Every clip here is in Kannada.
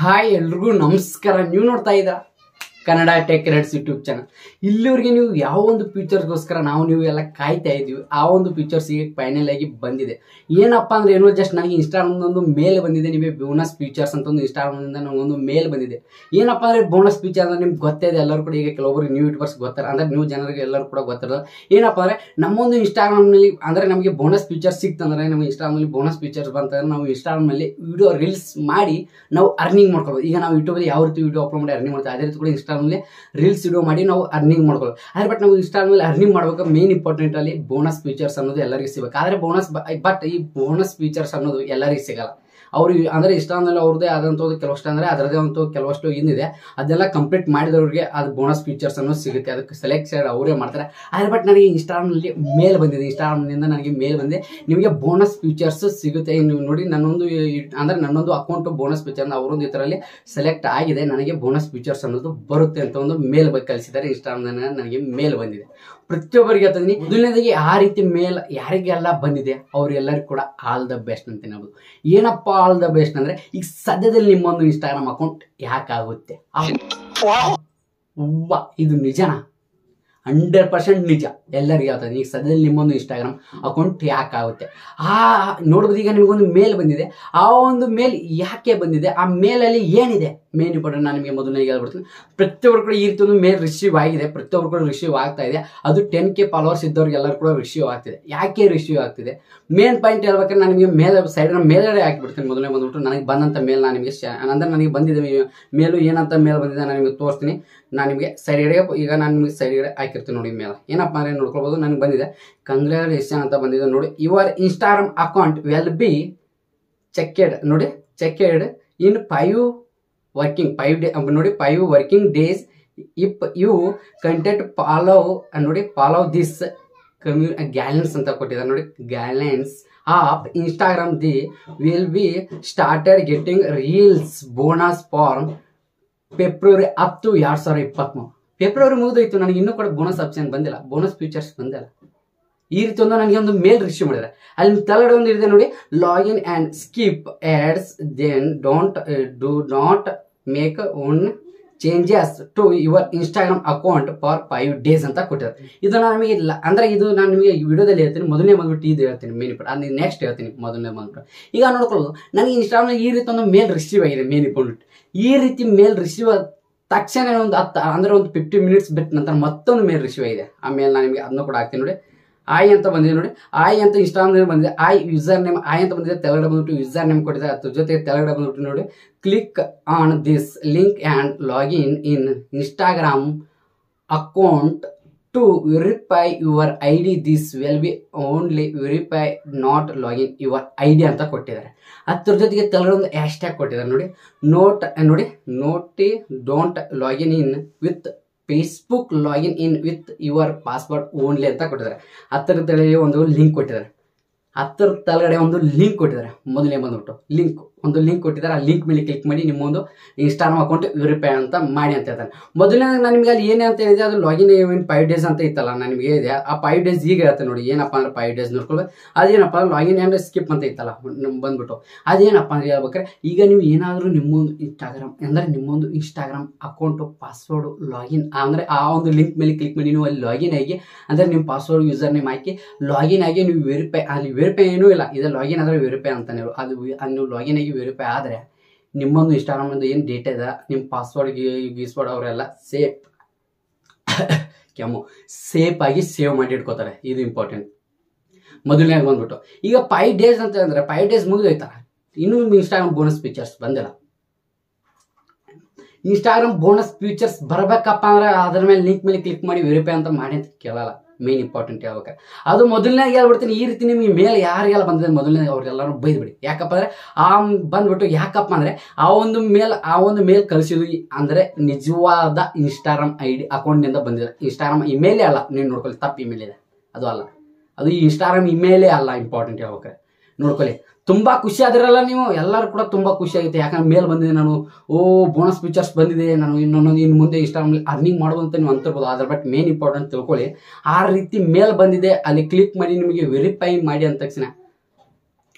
ಹಾಯ್ ಎಲ್ರಿಗೂ ನಮಸ್ಕಾರ ನೀವು ನೋಡ್ತಾ ಇದ್ದೀರಾ Kannada tech reds YouTube channel ಇಲ್ಲಿವರೆಗೆ ನೀವು ಯಾವ ಒಂದು ಫೀಚರ್ಸ್ಗೋಸ್ಕರ ನಾವು ನೀವು ಎಲ್ಲ ಕಾಯ್ತಾ ಇದ್ವಿ ಆ ಒಂದು ಫೀಚರ್ಸ್ ಈಗ ಫೈನಲ್ ಆಗಿ ಬಂದಿದೆ ಏನಪ್ಪ ಅಂದ್ರೆ ಏನೋ ಜಸ್ಟ್ ನನಗೆ ಇನ್ಸ್ಟಾಗ್ರಾಮ್ ಒಂದು ಮೇಲ್ ಬಂದಿದೆ ನಿಮಗೆ ಬೋನಸ್ ಫೀಚರ್ಸ್ ಅಂತ ಒಂದು ಇನ್ಸ್ಟಾಗ್ರಾಮ್ನಿಂದ ನನಗೊಂದು ಮೇಲ್ ಬಂದಿದೆ ಏನಪ್ಪ ಅಂದ್ರೆ ಬೋನಸ್ ಫೀಚರ್ ಅಂದ್ರೆ ನಿಮ್ಗೆ ಗೊತ್ತೇ ಇದೆ ಎಲ್ಲರೂ ಕೂಡ ಈಗ ಕೆಲವೊಬ್ಬರು ನ್ಯೂ ಯೂಟ್ಯೂಬರ್ಸ್ ಗೊತ್ತಾರೆ ಅಂದ್ರೆ ನ್ಯೂ ಜನರಿಗೆ ಎಲ್ಲರೂ ಕೂಡ ಗೊತ್ತಿರೋದು ಏನಪ್ಪ ಅಂದ್ರೆ ನಮ್ಮೊಂದು ಇನ್ಸ್ಟಾಗ್ರಾಮ್ನಲ್ಲಿ ಅಂದ್ರೆ ನಮಗೆ ಬೋನಸ್ ಫೀಚರ್ ಸಿಕ್ತಂದ್ರೆ ನಮಗೆ ಇನ್ಸ್ಟಾಗ್ರಾಮಲ್ಲಿ ಬೋನಸ್ ಫೀಚರ್ಸ್ ಬಂತಂದ್ರೆ ನಾವು ಇನ್ಸ್ಟಾಗ್ರಾಮಲ್ಲಿ ವಿಡಿಯೋ ರೀಲ್ಸ್ ಮಾಡಿ ನಾವು ಅರ್ನಿಂಗ್ ಮಾಡ್ಕೋಬೋದು ಈಗ ನಾವು ಯೂಟ್ಯೂಬಲ್ಲಿ ಯಾವ ರೀತಿ ವಿಡಿಯೋ ಅಪ್ಲೋಡ್ ಮಾಡಿ ಅರ್ನಿಂಗ್ ಮಾಡ್ತೀವಿ ಅದೇ ರೀತಿ ಕೂಡ ಇನ್ಸ್ಟಾಗ್ರಾಮಲ್ಲಿ ರೀಲ್ಸ್ ವಿಡಿಯೋ ಮಾಡಿ ನಾವು ಅರ್ನಿಂಗ್ ಮಾಡ್ಕೊಳ್ಳೋದು ಅದೇ ಬಟ್ ನಾವು ಇನ್ಸ್ಟಾಗ್ರಾಮಲ್ಲಿ ಅರ್ನಿಂಗ್ ಮಾಡ್ಬೇಕು ಮೇನ್ ಇಂಪಾರ್ಟೆಂಟ್ ಅಲ್ಲಿ ಬೋನಸ್ ಫೀಚರ್ಸ್ ಅನ್ನೋದು ಎಲ್ಲರಿಗೂ ಸಿಗಬೇಕು ಆದರೆ ಬೋನಸ್ ಬಟ್ ಈ ಬೋನಸ್ ಫೀಚರ್ಸ್ ಅನ್ನೋದು ಎಲ್ಲರಿಗೂ ಸಿಗಲ್ಲ ಅವ್ರು ಅಂದ್ರೆ ಇನ್ಸ್ಟಾಗ್ರಾಮಲ್ಲಿ ಅವ್ರದ್ದೇ ಆದಂಥದ್ದು ಕೆಲವಷ್ಟು ಅಂದ್ರೆ ಅದರದೇ ಒಂದು ಕೆಲವಷ್ಟು ಏನಿದೆ ಅದೆಲ್ಲ ಕಂಪ್ಲೀಟ್ ಮಾಡಿದವ್ರಿಗೆ ಅದು ಬೋನಸ್ ಫೀಚರ್ಸ್ ಅನ್ನೋದು ಸಿಗುತ್ತೆ ಅದಕ್ಕೆ ಸೆಲೆಕ್ಟೆಡ್ ಅವರೇ ಮಾಡ್ತಾರೆ ಆದರೆ ಬಟ್ ನನಗೆ ಇನ್ಸ್ಟಾಗ್ರಾಮ್ನಲ್ಲಿ ಮೇಲ್ ಬಂದಿದೆ ಇನ್ಸ್ಟಾಗ್ರಾಮ್ನಿಂದ ನನಗೆ ಮೇಲ್ ಬಂದಿದೆ ನಿಮಗೆ ಬೋನಸ್ ಫೀಚರ್ಸ್ ಸಿಗುತ್ತೆ ನೀವು ನೋಡಿ ನನ್ನೊಂದು ಈ- ಅಂದ್ರೆ ನನ್ನೊಂದು ಅಕೌಂಟ್ ಬೋನಸ್ ಫೀಚರ್ ಅವರೊಂದು ಇದರಲ್ಲಿ ಸೆಲೆಕ್ಟ್ ಆಗಿದೆ ನನಗೆ ಬೋನಸ್ ಫೀಚರ್ಸ್ ಅನ್ನೋದು ಬರುತ್ತೆ ಅಂತ ಒಂದು ಮೇಲ್ ಕಳಿಸಿದ್ದಾರೆ ಇನ್ಸ್ಟಾಗ್ರಾಮ್ ನನಗೆ ಮೇಲ್ ಬಂದಿದೆ ಪ್ರತಿಯೊಬ್ಬರಿಗೆ ಹೇಳ್ತೀನಿ ಮೊದಲನೇದಾಗಿ ಆ ರೀತಿ ಮೇಲ್ ಯಾರಿಗೆಲ್ಲ ಬಂದಿದೆ ಅವ್ರಿಗೆಲ್ಲರಿಗೂ ಕೂಡ ಆಲ್ ದ ಬೆಸ್ಟ್ ಅಂತ ಹೇಳ್ಬೋದು ಏನಪ್ಪ ಆಲ್ ದ ಬೆಸ್ಟ್ ಅಂದ್ರೆ ಈಗ ಸದ್ಯದಲ್ಲಿ ನಿಮ್ಮೊಂದು ಇನ್ಸ್ಟಾಗ್ರಾಮ್ ಅಕೌಂಟ್ ಯಾಕಾಗುತ್ತೆ ಅವ್ವ ಇದು ನಿಜನಾ ಹಂಡ್ರೆಡ್ ಪರ್ಸೆಂಟ್ ನಿಜ ಎಲ್ಲರಿಗೂ ಹೇಳ್ತದೆ ಈಗ ಸದ್ಯದಲ್ಲಿ ನಿಮ್ಮೊಂದು ಇನ್ಸ್ಟಾಗ್ರಾಮ್ ಅಕೌಂಟ್ ಯಾಕಾಗುತ್ತೆ ಆ ನೋಡ್ಬೋದು ಈಗ ನಿಮಗೊಂದು ಮೇಲ್ ಬಂದಿದೆ ಆ ಒಂದು ಮೇಲ್ ಯಾಕೆ ಬಂದಿದೆ ಆ ಮೇಲಲ್ಲಿ ಏನಿದೆ ಮೇನ್ ಇಂಪಾರ್ಟೆಂಟ್ ನಾನು ನಿಮಗೆ ಮೊದಲನೇ ಹೇಳ್ಬಿಡ್ತೀನಿ ಪ್ರತಿಯೊಬ್ಬರು ಕೂಡ ಈ ರೀತಿ ಒಂದು ಮೇಲ್ ರಿಸೀವ್ ಆಗಿದೆ ಪ್ರತಿಯೊಬ್ಬರು ಕೂಡ ರಿಸೀವ್ ಆಗ್ತಾ ಇದೆ ಅದು ಟೆನ್ ಕೆ ಫಾಲೋವರ್ಸ್ ಇದ್ದವ್ರಿಗೆಲ್ಲರೂ ಕೂಡ ರಿಸೀವ್ ಆಗ್ತಿದೆ ಯಾಕೆ ರಿಸೀವ್ ಆಗ್ತಿದೆ ಮೇನ್ ಪಾಯಿಂಟ್ ಹೇಳ್ಬೇಕಾದ್ರೆ ನಾನು ನಿಮಗೆ ಮೇಲೆ ಸೈಡ್ ಮೇಲ್ಗಡೆ ಹಾಕಿಬಿಡ್ತೀನಿ ಮೊದಲನೇ ಬಂದ್ಬಿಟ್ಟು ನನಗೆ ಬಂದಂಥ ಮೇಲ್ ನಾನು ನಿಮಗೆ ಶೇ- ಅಂದ್ರೆ ನನಗೆ ಬಂದಿದೆ ಮೇಲು ಏನಂತ ಮೇಲ್ ಬಂದಿದೆ ನಾನು ನಿಮಗೆ ತೋರಿಸ್ತೀನಿ ನಾನು ನಿಮಗೆ ಸೈಡ್ಗಡೆ ಈಗ ನಾನು ನಿಮಗೆ ಸೈಡ್ಗಡೆ ಹಾಕಿರ್ತೀನಿ ನೋಡಿ ಮೇಲೆ ಏನಪ್ಪ ಅಂದರೆ ನೋಡ್ಕೊಳ್ಬೋದು ನನಗೆ ಬಂದಿದೆ ಕಂಗ್ರಾಚುಲೇಷನ್ ಅಂತ ಬಂದಿದೆ ನೋಡಿ your Instagram account will be checked ನೋಡಿ checked in five working five day ನೋಡಿ five working days if you content follow ನೋಡಿ ಫಾಲೋ ದಿಸ್ ಕಮ್ಯೂ ಗ್ಯಾಲೆನ್ಸ್ ಅಂತ ಕೊಟ್ಟಿದ್ದಾರೆ ನೋಡಿ guidelines of Instagram the will be started getting reels bonus from February ಹತ್ತು ಎರಡು ಸಾವಿರ ಇಪ್ಪತ್ತ್ಮೂರು ಫೆಬ್ರವರಿ ಮುಗಿದೋಯ್ತು ನನಗೆ ಇನ್ನೂ ಕೂಡ ಬೋನಸ್ ಆಪ್ಷನ್ ಬಂದಿಲ್ಲ ಬೋನಸ್ ಫೀಚರ್ಸ್ ಬಂದಿಲ್ಲ ಈ ರೀತಿ ಒಂದು ನನಗೆ ಒಂದು ಮೇಲ್ ರಿಸೀವ್ ಮಾಡಿದ್ದಾರೆ ಅಲ್ಲಿ ಕೆಳಗಡೆ ಒಂದು ಇದೆ ನೋಡಿ login and skip ads then don't do not make own changes to your Instagram account for five days ಅಂತ ಕೊಟ್ಟಿದ್ದಾರೆ ಇದು ನಾನು ನಮಗೆ ಇಲ್ಲ ಅಂದ್ರೆ ಇದು ನಾನು ನಿಮಗೆ ವಿಡಿಯೋದಲ್ಲಿ ಹೇಳ್ತೀನಿ ಮೊದಲನೇ ಬಂದ್ಬಿಟ್ಟು ಇದು ಹೇಳ್ತೀನಿ ಮೇನ್ ಇಪ್ಪ ಅದು ನೆಕ್ಸ್ಟ್ ಹೇಳ್ತೀನಿ ಮೊದಲನೇ ಬಂದ್ಬಿಟ್ಟು ಈಗ ನೋಡ್ಕೊಳ್ಳೋದು ನನಗೆ ಇನ್ಸ್ಟಾಗ್ರಾಮ್ ಈ ರೀತಿ ಒಂದು ಮೇಲ್ ರಿಸೀವ್ ಆಗಿದೆ ಮೇನ್ ಬಂದ್ಬಿಟ್ಟು ಈ ರೀತಿ ಮೇಲ್ ರಿಸೀವ್ ಆದ ತಕ್ಷಣ ಒಂದು ಹತ್ತು ಅಂದ್ರೆ ಒಂದು ಫಿಫ್ಟಿ ಮಿನಿಟ್ಸ್ ಬಿಟ್ಟ ನಂತರ ಮತ್ತೊಂದು ಮೇಲ್ ರಿಸೀವ್ ಆಗಿದೆ ಆ ಮೇಲ್ ನಾನು ನಿಮಗೆ ಅದನ್ನು ಕೂಡ ಹಾಕ್ತೀನಿ ನೋಡಿ ಆಯ್ ಅಂತ ಬಂದಿದೆ ನೋಡಿ ಆಯ್ ಅಂತ ಇನ್ಸ್ಟಾಗ್ರಾಮ್ ಬಂದಿದೆ ಆಯ್ ಯೂಸರ್ ನೇಮ್ ಆಯ್ ಅಂತ ಬಂದಿದೆ ತೆಳಗಡೆ ಬಂದ್ಬಿಟ್ಟು ಯೂಸರ್ ನೇಮ್ ಕೊಟ್ಟಿದ್ದಾರೆ ಅದ್ರ ಜೊತೆ ತೆಳಗಡೆ ಬಂದ್ಬಿಟ್ಟು ನೋಡಿ click on this link and login in Instagram account to verify your I D this will be only verify not login your I D ಅಂತ ಕೊಟ್ಟಿದ್ದಾರೆ ಅದ್ರ ಜೊತೆಗೆ ತೆಳಗಡೆ ಒಂದು ಹ್ಯಾಶ್ ಟ್ಯಾಗ್ ಕೊಟ್ಟಿದ್ದಾರೆ ನೋಡಿ ನೋಟ್ ನೋಡಿ note don't login in with Facebook login in with your password only ಅಂತ ಕೊಟ್ಟಿದ್ದಾರೆ ಹತ್ತರ ತಲೆಗೆ ಒಂದು ಲಿಂಕ್ ಕೊಟ್ಟಿದ್ದಾರೆ ಹತ್ತರ ತಳಗಡೆ ಒಂದು ಲಿಂಕ್ ಕೊಟ್ಟಿದ್ದಾರೆ ಮೊದಲನೇ ಬಂದ್ಬಿಟ್ಟು ಲಿಂಕ್ ಒಂದು ಲಿಂಕ್ ಕೊಟ್ಟಿದ್ದಾರೆ ಆ ಲಿಂಕ್ ಮೇಲೆ ಕ್ಲಿಕ್ ಮಾಡಿ ನಿಮ್ಮೊಂದು ಇನ್ಸ್ಟಾಗ್ರಾಮ್ ಅಕೌಂಟ್ ವೆರಿಫೈ ಅಂತ ಮಾಡಿ ಅಂತ ಹೇಳ್ತಾನೆ ಮೊದಲನೇ ನಾನು ನಿಮಗೆ ಅಲ್ಲಿ ಏನೇ ಅಂತ ಹೇಳಿದೆ ಅದು ಲಾಗಿನ್ ಇನ್ ಫೈವ್ ಡೇಸ್ ಅಂತ ಇತ್ತಲ್ಲ ನಾನು ನಿಮಗೆ ಇದೆ ಆ ಫೈವ್ ಡೇಸ್ ಈಗ ಹೇಳ್ತೇನೆ ನೋಡಿ ಏನಪ್ಪ ಅಂದ್ರೆ ಫೈವ್ ಡೇಸ್ ನೋಡ್ಕೊಳ್ಬೇಕು ಅದೇನಪ್ಪ ಲಾಗಿನ್ ಆ್ಯಂಡ್ ಸ್ಕಿಪ್ ಅಂತ ಇತ್ತಲ್ಲ ನಮ್ ಬಂದ್ಬಿಟ್ಟು ಅದೇನಪ್ಪ ಅಂದ್ರೆ ಹೇಳ್ಬೇಕಾದ್ರೆ ಈಗ ನೀವು ಏನಾದರೂ ನಿಮ್ಮೊಂದು ಇನ್ಸ್ಟಾಗ್ರಾಮ್ ಅಂದರೆ ನಿಮ್ಮೊಂದು ಇನ್ಸ್ಟಾಗ್ರಾಮ್ ಅಕೌಂಟು ಪಾಸ್ವರ್ಡು ಲಾಗಿನ್ ಅಂದರೆ ಆ ಒಂದು ಲಿಂಕ್ ಮೇಲೆ ಕ್ಲಿಕ್ ಮಾಡಿ ನೀವು ಅಲ್ಲಿ ಲಾಗಿನ್ ಆಗಿ ಅಂದರೆ ನಿಮ್ಮ ಪಾಸ್ವರ್ಡ್ ಯೂಸರ್ ನೇಮ್ ಹಾಕಿ ಲಾಗಿನ್ ಆಗಿ ನೀವು ವೆರಿಫೈ ಅಲ್ಲಿ ವೆರಿಫೈ ಏನೂ ಇಲ್ಲ ಇದು ಲಾಗಿನ್ ಆದರೆ ವೆರಿಫೈ ಅಂತಾನೆ ಅದು ಅದು ನೀವು ಲಾಗಿನ್ ಆಗಿ ವೆರಿಫೈ ಆದರೆ ನಿಮ್ಮೊಂದು ಇನ್ಸ್ಟಾಗ್ರಾಮ್ ಏನು ಡೇಟಾ ಇದೆ ನಿಮ್ಮ ಪಾಸ್ವರ್ಡ್ ಗೀಸ್ವರ್ಡ್ ಅವರೆಲ್ಲ ಸೇಫ್ ಕೆಮ್ಮು ಸೇಫ್ ಆಗಿ ಸೇವ್ ಮಾಡಿ ಇಟ್ಕೋತಾರೆ ಇದು ಇಂಪಾರ್ಟೆಂಟ್ ಮೊದಲನೇದು ಬಂದ್ಬಿಟ್ಟು ಈಗ ಫೈವ್ ಡೇಸ್ ಅಂತ ಅಂದ್ರೆ ಫೈವ್ ಡೇಸ್ ಮುಗಿದೋಯ್ತಲ್ಲ ಇನ್ನೂ ಇನ್ಸ್ಟಾಗ್ರಾಮ್ ಬೋನಸ್ ಫೀಚರ್ಸ್ ಬಂದಿಲ್ಲ ಇನ್ಸ್ಟಾಗ್ರಾಮ್ ಬೋನಸ್ ಫೀಚರ್ಸ್ ಬರಬೇಕಪ್ಪ ಅಂದ್ರೆ ಅದ್ರ ಮೇಲೆ ಲಿಂಕ್ ಮೇಲೆ ಕ್ಲಿಕ್ ಮಾಡಿ ವೆರಿಫೈ ಅಂತ ಮಾಡಿ ಅಂತ ಕೇಳಲ್ಲ ಮೇನ್ ಇಂಪಾರ್ಟೆಂಟ್ ಹೇಳ್ಬೇಕಾರೆ ಅದು ಮೊದಲನೇ ಹೇಳ್ಬಿಡ್ತೀನಿ ಈ ರೀತಿ ನಿಮಗೆ ಮೇಲೆ ಯಾರಿಗೆಲ್ಲ ಬಂದಿದೆ ಮೊದಲನೇ ಅವ್ರಿಗೆಲ್ಲರೂ ಬೈದ್ಬಿಡಿ ಯಾಕಪ್ಪ ಅಂದ್ರೆ ಆ ಬಂದ್ಬಿಟ್ಟು ಯಾಕಪ್ಪ ಅಂದ್ರೆ ಆ ಒಂದು ಮೇಲ್ ಆ ಒಂದು ಮೇಲ್ ಕಳಿಸಿದ್ದು ಅಂದ್ರೆ ನಿಜವಾದ ಇನ್ಸ್ಟಾಗ್ರಾಮ್ ಐ ಡಿ ಅಕೌಂಟ್ನಿಂದ ಬಂದಿದೆ ಇನ್ಸ್ಟಾಗ್ರಾಮ್ ಇಮೇಲೇ ಅಲ್ಲ ನೀವು ನೋಡ್ಕೊಳ್ಳಿ ತಪ್ಪು ಇಮೇಲ್ ಇದೆ ಅದು ಅಲ್ಲ ಅದು ಈ ಇನ್ಸ್ಟಾಗ್ರಾಮ್ ಇಮೇಲೇ ಅಲ್ಲ ಇಂಪಾರ್ಟೆಂಟ್ ಹೇಳ್ಬೇಕಾರೆ ನೋಡ್ಕೊಳ್ಳಿ ತುಂಬಾ ಖುಷಿ ಆದಿರಲ್ಲ ನೀವು ಎಲ್ಲರೂ ಕೂಡ ತುಂಬಾ ಖುಷಿ ಆಗುತ್ತೆ ಯಾಕಂದ್ರೆ ಮೇಲ್ ಬಂದಿದೆ ನಾನು ಓ ಬೋನಸ್ ಫೀಚರ್ಸ್ ಬಂದಿದೆ ನಾನು ಇನ್ನೊಂದು ಇನ್ನು ಮುಂದೆ ಇನ್ಸ್ಟಾಗ್ರಾಮ್ ಅರ್ನಿಂಗ್ ಮಾಡ್ಬೋದು ಅಂತ ನೀವು ಅಂತಿರ್ಬೋದು ಅದ್ರ ಬಟ್ ಮೇನ್ ಇಂಪಾರ್ಟೆಂಟ್ ತಿಳ್ಕೊಳ್ಳಿ ಆ ರೀತಿ ಮೇಲ್ ಬಂದಿದೆ ಅಲ್ಲಿ ಕ್ಲಿಕ್ ಮಾಡಿ ನಿಮಗೆ ವೆರಿಫೈ ಮಾಡಿ ಅಂದ ತಕ್ಷಣ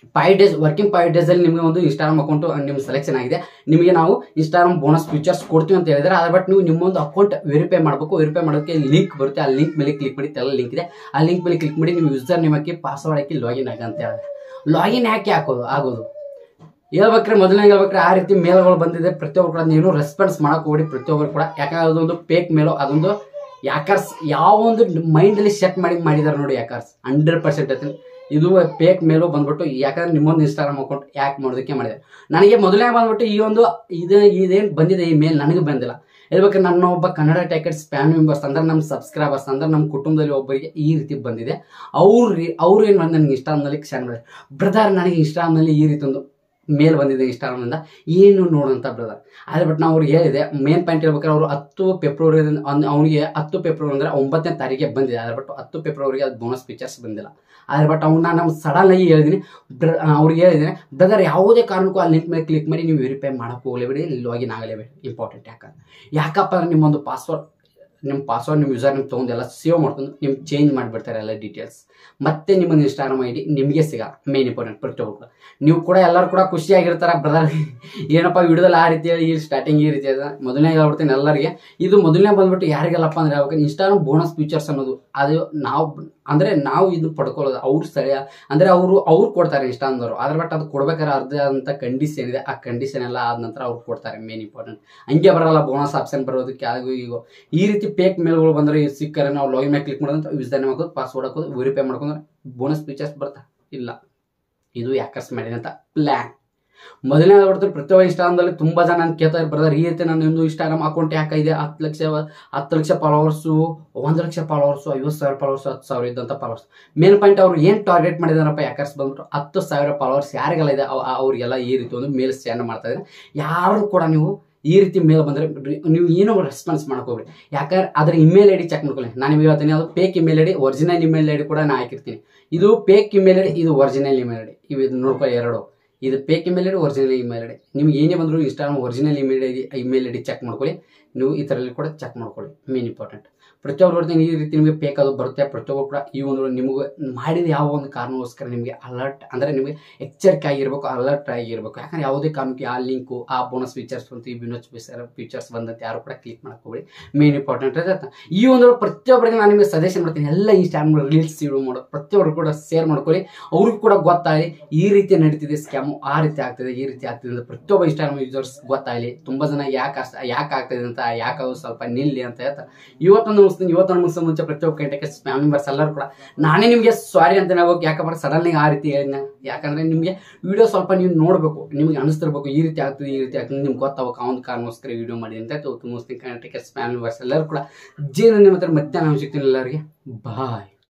ಫೈವ್ ಡೇಸ್ ವರ್ಕಿಂಗ್ ಫೈವ್ ಡೇಸಲ್ಲಿ ನಿಮಗೆ ಒಂದು ಇನ್ಸ್ಟಾಗ್ರಾಮ್ ಅಕೌಂಟ್ ನಿಮ್ಮ ಸೆಲೆಕ್ಷನ್ ಆಗಿದೆ ನಿಮಗೆ ನಾವು ಇನ್ಸ್ಟಾಗ್ರಾಮ್ ಬೋನಸ್ ಫೀಚರ್ಸ್ ಕೊಡ್ತೀವಿ ಅಂತ ಹೇಳಿದ್ರೆ ಅದ್ರ ಬಟ್ ನೀವು ನಿಮ್ಮೊಂದು ಅಕೌಂಟ್ ವೆರಿಫೈ ಮಾಡಬೇಕು ವೆರಿಫೈ ಮಾಡೋಕ್ಕೆ ಲಿಂಕ್ ಬರುತ್ತೆ ಆ ಲಿಂಕ್ ಮೇಲೆ ಕ್ಲಿಕ್ ಮಾಡಿ ಎಲ್ಲ ಲಿಂಕ್ ಇದೆ ಆ ಲಿಂಕ್ ಮೇಲೆ ಕ್ಲಿಕ್ ಮಾಡಿ ನಿಮ್ಮ ಯೂಸರ್ ನೇಮ್ ಹಾಕಿ ಪಾಸ್ವರ್ಡ್ ಹಾಕಿ ಲಾಗಿನ್ ಆಗಿ ಅಂತ ಹೇಳಿದ್ರೆ ಲಾಗಿನ್ ಯಾಕೆ ಹಾಕೋದು ಆಗೋದು ಹೇಳ್ಬೇಕ್ರೆ ಮೊದಲನೇ ಹೇಳ್ಬೇಕ್ರೆ ಆ ರೀತಿ ಮೇಲ್ಗಳು ಬಂದಿದೆ ಪ್ರತಿಯೊಬ್ಬರು ಕೂಡ ನೀನು ರೆಸ್ಪಾನ್ಸ್ ಮಾಡಕ್ ಹೋಗಿ ಪ್ರತಿಯೊಬ್ಬರು ಕೂಡ ಯಾಕಂದ್ರೆ ಅದೊಂದು ಫೇಕ್ ಮೇಲು ಅದೊಂದು ಯಾಕರ್ಸ್ ಯಾವ ಒಂದು ಮೈಂಡಲ್ಲಿ ಸೆಟ್ ಮಾಡಿ ಮಾಡಿದಾರೆ ನೋಡಿ ಯಾಕರ್ಸ್ ಹಂಡ್ರೆಡ್ ಪರ್ಸೆಂಟ್ ಐತಿ ಇದು ಫೇಕ್ ಮೇಲು ಬಂದ್ಬಿಟ್ಟು ಯಾಕಂದ್ರೆ ನಿಮ್ಮೊಂದು ಇನ್ಸ್ಟಾಗ್ರಾಮ್ ಅಕೌಂಟ್ ಯಾಕೆ ಮಾಡೋದಕ್ಕೆ ಮಾಡಿದೆ ನನಗೆ ಮೊದಲನೇ ಬಂದ್ಬಿಟ್ಟು ಈ ಒಂದು ಇದು ಇದೇನು ಬಂದಿದೆ ಈ ಮೇಲ್ ನನಗೆ ಬಂದಿಲ್ಲ ಹೇಳ್ಬೇಕಾದ್ರೆ ನನ್ನ ಒಬ್ಬ ಕನ್ನಡ ಟ್ಯಾಕೆಟ್ ಸ್ಪ್ಯಾಮ್ ಮೆಂಬರ್ಸ್ ಅಂದ್ರೆ ನಮ್ಮ ಸಬ್ಸ್ಕ್ರೈಬರ್ಸ್ ಅಂದ್ರೆ ನಮ್ಮ ಕುಟುಂಬದಲ್ಲಿ ಒಬ್ಬರಿಗೆ ಈ ರೀತಿ ಬಂದಿದೆ ಅವ್ರು ಅವ್ರು ಏನು ಮಾಡಿ ನನಗೆ ಇನ್ಸ್ಟಾಗ್ರಾಮ್ನಲ್ಲಿ ಶೇರ್ ಮಾಡಿದ್ರು ಬ್ರದರ್ ನನಗೆ ಇನ್ಸ್ಟಾಗ್ರಾಮ್ನಲ್ಲಿ ಈ ರೀತಿ ಒಂದು ಮೇಲ್ ಬಂದಿದೆ ಇನ್ಸ್ಟಾಗ್ರಾಮ್ನಿಂದ ಏನು ನೋಡಂತ ಬ್ರದರ್ ಅದೇ ಬಟ್ ನಾವು ಅವ್ರಿಗೆ ಹೇಳಿದೆ ಮೇನ್ ಪಾಯಿಂಟ್ ಹೇಳ್ಬೇಕಾದ್ರೆ ಅವರು ಹತ್ತು ಫೆಬ್ರವರಿ ಅವನಿಗೆ ಹತ್ತು ಫೆಬ್ರವರಿ ಅಂದರೆ ಒಂಬತ್ತನೇ ತಾರೀಕಿಗೆ ಬಂದಿದೆ ಅದ್ರ ಬಟ್ ಹತ್ತು ಫೆಬ್ರವರಿಗೆ ಅದು ಬೋನಸ್ ಫೀಚರ್ಸ್ ಬಂದಿಲ್ಲ ಅದ್ರ ಬಟ್ ಅವನ್ನ ನಾವು ಸಡನ್ ಆಗಿ ಹೇಳಿದೀನಿ ಬ್ರ ಅವ್ರಿಗೆ ಹೇಳಿದ್ದೀನಿ ಬ್ರದರ್ ಯಾವುದೇ ಕಾರಣಕ್ಕೂ ಆ ಲಿಂಕ್ ಮೇಲೆ ಕ್ಲಿಕ್ ಮಾಡಿ ನೀವು ವೆರಿಫೈ ಮಾಡಕ್ಕೆ ಹೋಗಲೇಬೇಡಿ ಲಾಗಿನ್ ಆಗಲೇಬೇಡಿ ಇಂಪಾರ್ಟೆಂಟ್ ಯಾಕಂದ್ರೆ ಯಾಕಪ್ಪ ಅಂದ್ರೆ ನಿಮ್ಮೊಂದು ಪಾಸ್ವರ್ಡ್ ನಿಮ್ಮ ಪಾಸ್ವರ್ಡ್ ನಿಮ್ಮ ಯೂಸರ್ ನಿಮ್ಮ ತೊಗೊಂಡು ಎಲ್ಲ ಸೇವ್ ಮಾಡ್ಕೊಂಡು ನಿಮ್ಗೆ ಚೇಂಜ್ ಮಾಡಿಬಿಡ್ತಾರೆ ಎಲ್ಲ ಡೀಟೇಲ್ಸ್ ಮತ್ತೆ ನಿಮ್ಮ ಇನ್ಸ್ಟಾಗ್ರಾಮ್ ಐ ಡಿ ನಿಮಗೆ ಸಿಗಲ್ಲ ಮೇನ್ ಇಂಪಾರ್ಟೆಂಟ್ ಪ್ರತಿಯೊಬ್ಬರು ಕೂಡ ನೀವು ಕೂಡ ಎಲ್ಲರೂ ಕೂಡ ಖುಷಿಯಾಗಿರ್ತಾರ ಬ್ರದರ್ ಏನಪ್ಪ ವಿಡಿಯೋದಲ್ಲಿ ಆ ರೀತಿ ಹೇಳಿ ಈ ಸ್ಟಾರ್ಟಿಂಗ್ ಈ ರೀತಿ ಅದ ಮೊದಲನೇ ಹೇಳ್ಬಿಡ್ತೀನಿ ಎಲ್ಲರಿಗೆ ಇದು ಮೊದಲನೇ ಬಂದ್ಬಿಟ್ಟು ಯಾರಿಗೆಲ್ಲಪ್ಪ ಅಂದ್ರೆ ಯಾವಾಗ ಇನ್ಸ್ಟಾಗ್ರಾಮ್ ಬೋನಸ್ ಫೀಚರ್ಸ್ ಅನ್ನೋದು ಅದು ನಾವು ಅಂದ್ರೆ ನಾವು ಇದು ಪಡ್ಕೊಳ್ಳೋದು ಅವ್ರು ಸ್ಥಳೀಯ ಅಂದ್ರೆ ಅವರು ಅವ್ರು ಕೊಡ್ತಾರೆ ಇನ್ಸ್ಟಾಗ್ರಾಮ್ದವರು ಅದ್ರ ಬಟ್ ಅದು ಕೊಡ್ಬೇಕಾದ್ರೆ ಅರ್ಧ ಅಂತ ಕಂಡೀಷನ್ ಇದೆ ಆ ಕಂಡೀಷನ್ ಎಲ್ಲ ಆದ ನಂತರ ಅವ್ರು ಕೊಡ್ತಾರೆ ಮೇನ್ ಇಂಪಾರ್ಟೆಂಟ್ ಹಂಗೆ ಬರಲ್ಲ ಬೋನಸ್ ಆಪ್ಷನ್ ಬರೋದಕ್ಕೆ ಯಾರಿಗೂ ಈಗ ಈ ರೀತಿ ಫೇಕ್ ಮೇಲ್ಗಳು ಬಂದ್ರೆ ಈ ಸಿಕ್ಕರೆ ನಾವು ಲಾಗಿನ್ ಮೇಲೆ ಕ್ಲಿಕ್ ಮಾಡೋದಂತ ಯೂಸರ್ ಹಾಕೋದು ಪಾಸ್ವರ್ಡ್ ಹಾಕೋದು ವೆರಿಫೈ ಮಾಡ್ಕೊಂಡ್ರೆ ಬೋನಸ್ ಫೀಚರ್ಸ್ ಬರ್ತಾ ಇಲ್ಲ ಇದು ಯಾಕರ್ಸ್ ಮಾಡಿದಂತ ಪ್ಲ್ಯಾನ್ ಮೊದಲನೇ ಹೊಡ್ತಾರೆ ಪ್ರತಿಯೊಬ್ಬ ಇನ್ಸ್ಟಾಗ್ರಾಮ್ದಲ್ಲಿ ತುಂಬಾ ಜನ ನನ್ ಕೇಳ್ತಾ ಬರ್ತಾರೆ ಈ ರೀತಿ ನನ್ನ ಒಂದು ಇನ್ಸ್ಟಾಗ್ರಾಮ್ ಅಕೌಂಟ್ ಯಾಕಿದೆ ಹತ್ತು ಲಕ್ಷ ಹತ್ತು ಲಕ್ಷ ಫಾಲೋವರ್ಸು ಒಂದು ಲಕ್ಷ ಫಾಲೋವರ್ಸು ಐವತ್ತು ಸಾವಿರ ಫಾಲೋವರ್ಸ್ ಹತ್ತು ಸಾವಿರ ಇದ್ದಂಥ ಫಾಲೋವರ್ಸ್ ಮೇನ್ ಪಾಯಿಂಟ್ ಅವ್ರು ಏನು ಟಾರ್ಗೆಟ್ ಮಾಡಿದಾರಪ್ಪ ಯಾಕರ್ಸ್ ಬಂದ್ಬಿಟ್ಟು ಹತ್ತು ಸಾವಿರ ಫಾಲೋವರ್ಸ್ ಯಾರಿಗೆಲ್ಲ ಇದೆ ಅವ್- ಅವ್ರಿಗೆಲ್ಲ ಈ ರೀತಿ ಒಂದು ಮೇಲ್ ಸ್ಟ್ಯಾಂಡ್ ಮಾಡ್ತಾ ಇದ್ದಾರೆ ಯಾರು ಕೂಡ ನೀವು ಈ ರೀತಿ ಮೇಲ್ ಬಂದರೆ ನೀವು ಏನೋ ರೆಸ್ಪಾನ್ಸ್ ಮಾಡ್ಕೋಬೇಡಿ ಯಾಕಂದ್ರೆ ಅದ್ರ ಇಮೇಲ್ ಐ ಡಿ ಚೆಕ್ ಮಾಡ್ಕೊಳ್ಳಿ ನಾನು ನಿಮಗೆ ಹೇಳ್ತೀನಿ ಅದು fake email I D original email I D ಕೂಡ ನಾನು ಹಾಕಿರ್ತೀನಿ ಇದು ಫೇಕ್ ಇಮೇಲ್ ಐ ಡಿ ಇದು ಒರಿಜಿನಲ್ ಇಮೇಲ್ ಐ ಡಿ ಇವು ಇದು ನೋಡ್ಕೊಳ್ಳಿ ಎರಡು ಇದು fake email I D original email I D ನಿಮ್ಗೆ ಏನೇ ಬಂದರೂ Instagram original email I D email I D check ಮಾಡ್ಕೊಳ್ಳಿ ನೀವು ಈ ಥರಲ್ಲಿ ಕೂಡ ಚೆಕ್ ಮಾಡ್ಕೊಳ್ಳಿ ಮೇನ್ ಇಂಪಾರ್ಟೆಂಟ್ ಪ್ರತಿಯೊಬ್ಬರು ನೋಡ್ತೀನಿ ಈ ರೀತಿ ನಿಮಗೆ ಫೇಕ್ ಅದು ಬರುತ್ತೆ ಪ್ರತಿಯೊಬ್ಬರು ಕೂಡ ಈ ಒಂದು ನಿಮಗೆ ಮಾಡಿದ ಯಾವ ಒಂದು ಕಾರಣಕ್ಕೋಸ್ಕರ ನಿಮಗೆ ಅಲರ್ಟ್ ಅಂದರೆ ನಿಮಗೆ ಎಚ್ಚರಿಕೆ ಆಗಿರ್ಬೇಕು ಅಲರ್ಟ್ ಆಗಿರ್ಬೇಕು ಯಾಕಂದ್ರೆ ಯಾವುದೇ ಕಾರಣಕ್ಕೆ ಆ ಲಿಂಕು ಆ ಬೋನಸ್ ಫೀಚರ್ಸ್ ಬಂತು ಈ ಬೋನಸ್ ಫೀಚರ್ಸ್ ಬಂದಂತೆ ಯಾರು ಕೂಡ ಕ್ಲಿಕ್ ಮಾಡ್ಕೋಬೇಡಿ ಮೇನ್ ಇಂಪಾರ್ಟೆಂಟ್ ಇದೆ ಈ ಒಂದು ಪ್ರತಿಯೊಬ್ಬರಿಗೆ ನಾನು ನಿಮಗೆ ಸಜೆಷನ್ ಮಾಡ್ತೀನಿ ಎಲ್ಲ ಇನ್ಸ್ಟಾಗ್ರಾಮ್ ರೀಲ್ಸ್ ಇಡು ಮಾಡೋ ಪ್ರತಿಯೊಬ್ಬರು ಕೂಡ ಶೇರ್ ಮಾಡ್ಕೊಳ್ಳಿ ಅವ್ರಿಗೂ ಕೂಡ ಗೊತ್ತಾಗಲಿ ಈ ರೀತಿ ನಡೀತಿದೆ ಸ್ಕ್ಯಾಮು ಆ ರೀತಿ ಆಗ್ತಿದೆ ಈ ರೀತಿ ಆಗ್ತಿದೆ ಅಂತ ಪ್ರತಿಯೊಬ್ಬ ಇನ್ಸ್ಟಾಗ್ರಾಮ್ ಯೂಸರ್ಸ್ ಗೊತ್ತಾಗಲಿ ತುಂಬ ಜನ ಯಾಕೆ ಅಷ್ಟ ಯಾಕೆ ಆಗ್ತಿದೆ ಅಂತ ಯಾಕೆ ಅದು ಸ್ವಲ್ಪ ನಿಲ್ಲಿ ಅಂತ ಹೇಳ್ತಾರೆ ಇವತ್ತೊಂದು ಮುಗಿಸ್ತೀನಿ ಇವತ್ತೊಂದು ಮುಗಿಸೋ ಮುಂಚೆ ಪ್ರತಿಯೊಬ್ಬ ಕಂಟಕ್ಕೆ ಸ್ಪ್ಯಾಮ್ ಮೆಂಬರ್ಸ್ ಎಲ್ಲರೂ ಕೂಡ ನಾನೇ ನಿಮಗೆ ಸಾರಿ ಅಂತ ಹೇಳ್ಬೇಕು ಯಾಕಂದ್ರೆ ಸಡನ್ಲಿ ಆ ರೀತಿ ಹೇಳಿದ್ನ ಯಾಕಂದ್ರೆ ನಿಮಗೆ ವಿಡಿಯೋ ಸ್ವಲ್ಪ ನೀವು ನೋಡಬೇಕು ನಿಮಗೆ ಅನಿಸ್ತಿರ್ಬೇಕು ಈ ರೀತಿ ಆಗ್ತದೆ ಈ ರೀತಿ ಆಗ್ತದೆ ನಿಮ್ಗೆ ಗೊತ್ತಾಗಬೇಕು ಆ ಒಂದು ಕಾರಣಕ್ಕೋಸ್ಕರ ವಿಡಿಯೋ ಮಾಡಿ ಅಂತ ಮುಗಿಸ್ತೀನಿ ಕಂಟಕ್ಕೆ ಸ್ಪ್ಯಾಮ್ ಮೆಂಬರ್ಸ್ ಎಲ್ಲರೂ ಕೂಡ ಜೀವನ ನಿಮ್ಮ ಹತ್ರ ಮತ್ತೆ ನಾನು ಸಿಗ್ತೀನಿ ಎಲ್ಲರಿಗೆ ಬಾಯ್